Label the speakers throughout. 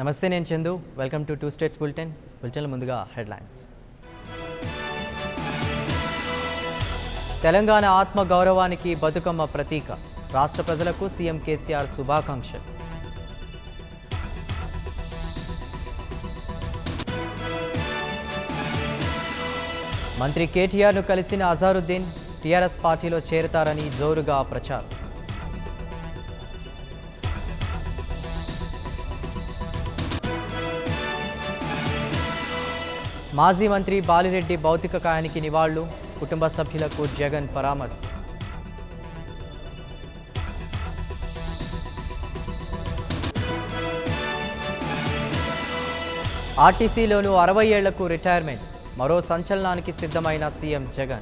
Speaker 1: నమస్తే నేను Chandu welcome to two states bulletin బులెటిన్ల ముందుగా హెడ్లైన్స్ తెలంగాణ ఆత్మ గౌరవానికి బతుకమ్మ ప్రతీక రాష్ట్ర ప్రజలకు సీఎం కేసీఆర్ శుభాకాంక్షలు మంత్రి కేటీఆర్ను కలిసిన అజారుద్దీన్ టీఆర్ఎస్ పార్టీలో చేరతారని జోరుగా ప్రచారం మాజీ మంత్రి బాలిరెడ్డి భౌతిక కాయానికి నివాళులు కుటుంబ సభ్యులకు జగన్ పరామర్శ ఆర్టీసీలోనూ అరవై ఏళ్లకు రిటైర్మెంట్ మరో సంచలనానికి సిద్ధమైన సీఎం జగన్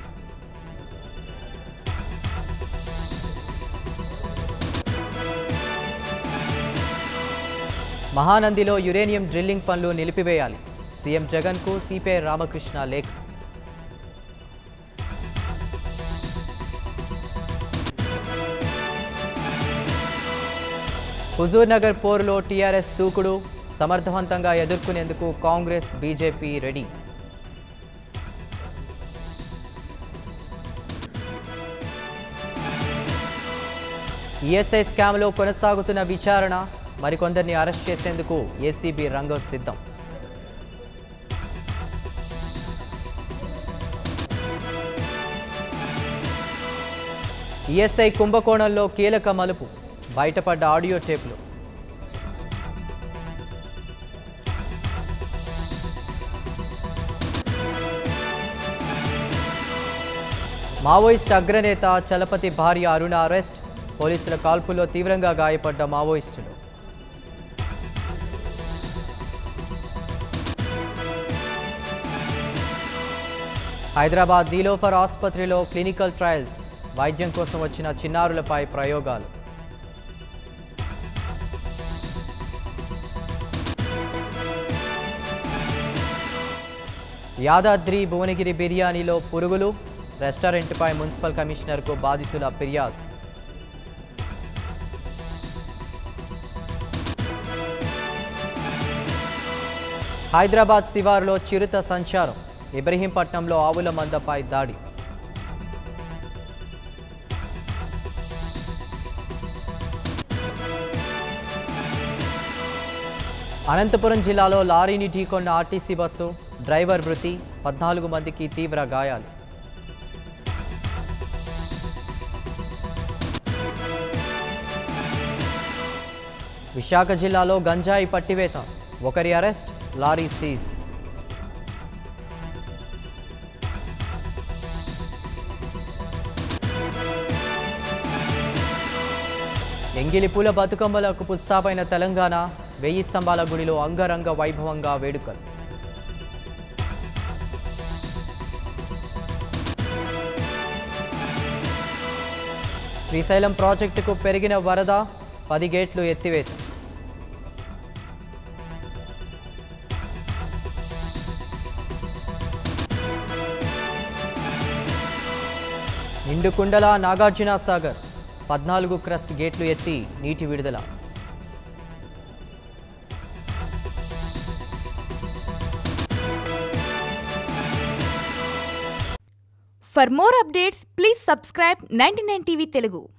Speaker 1: మహానందిలో యురేనియం డ్రిల్లింగ్ పనులు నిలిపివేయాలి సీఎం జగన్కు సిపిఐ రామకృష్ణ లేఖ హుజూర్ నగర్ పోరులో టీఆర్ఎస్ దూకుడు సమర్థవంతంగా ఎదుర్కొనేందుకు కాంగ్రెస్ బీజేపీ రెడీ ఈఎస్ఐ స్కామ్లో కొనసాగుతున్న విచారణ మరికొందరిని అరెస్ట్ చేసేందుకు ఏసీబీ రంగం సిద్ధం ఈఎస్ఐ కుంభకోణంలో కీలక మలుపు బయటపడ్డ ఆడియో టేపులు మావోయిస్ట్ అగ్రనేత చలపతి భార్య అరుణ అరెస్ట్ పోలీసుల కాల్పుల్లో తీవ్రంగా గాయపడ్డ మావోయిస్టులు హైదరాబాద్ నీలోఫర్ ఆసుపత్రిలో క్లినికల్ ట్రయల్స్ వైద్యం కోసం వచ్చిన చిన్నారులపై ప్రయోగాలు యాదాద్రి భువనగిరి బిర్యానీలో పురుగులు రెస్టారెంట్పై మున్సిపల్ కమిషనర్కు బాధితుల ఫిర్యాదు హైదరాబాద్ శివారులో చిరుత సంచారం ఇబ్రహీంపట్నంలో ఆవుల మందపై దాడి అనంతపురం జిల్లాలో లారీని ఢీకొన్న ఆర్టీసీ బస్సు డ్రైవర్ మృతి పద్నాలుగు మందికి తీవ్ర గాయాలు విశాఖ జిల్లాలో గంజాయి పట్టివేత ఒకరి అరెస్ట్ లారీ సీజ్ ఎంగిలి పూల బతుకమ్మలకు పుస్తాపైన తెలంగాణ వెయ్యి స్తంభాల గుడిలో అంగరంగ వైభవంగా వేడుకలు శ్రీశైలం ప్రాజెక్టుకు పెరిగిన వరద పది గేట్లు ఎత్తివేత నిండుకుండల నాగార్జున సాగర్ పద్నాలుగు క్రస్ట్ గేట్లు ఎత్తి నీటి విడుదల
Speaker 2: For more updates, please subscribe 99 TV Telugu.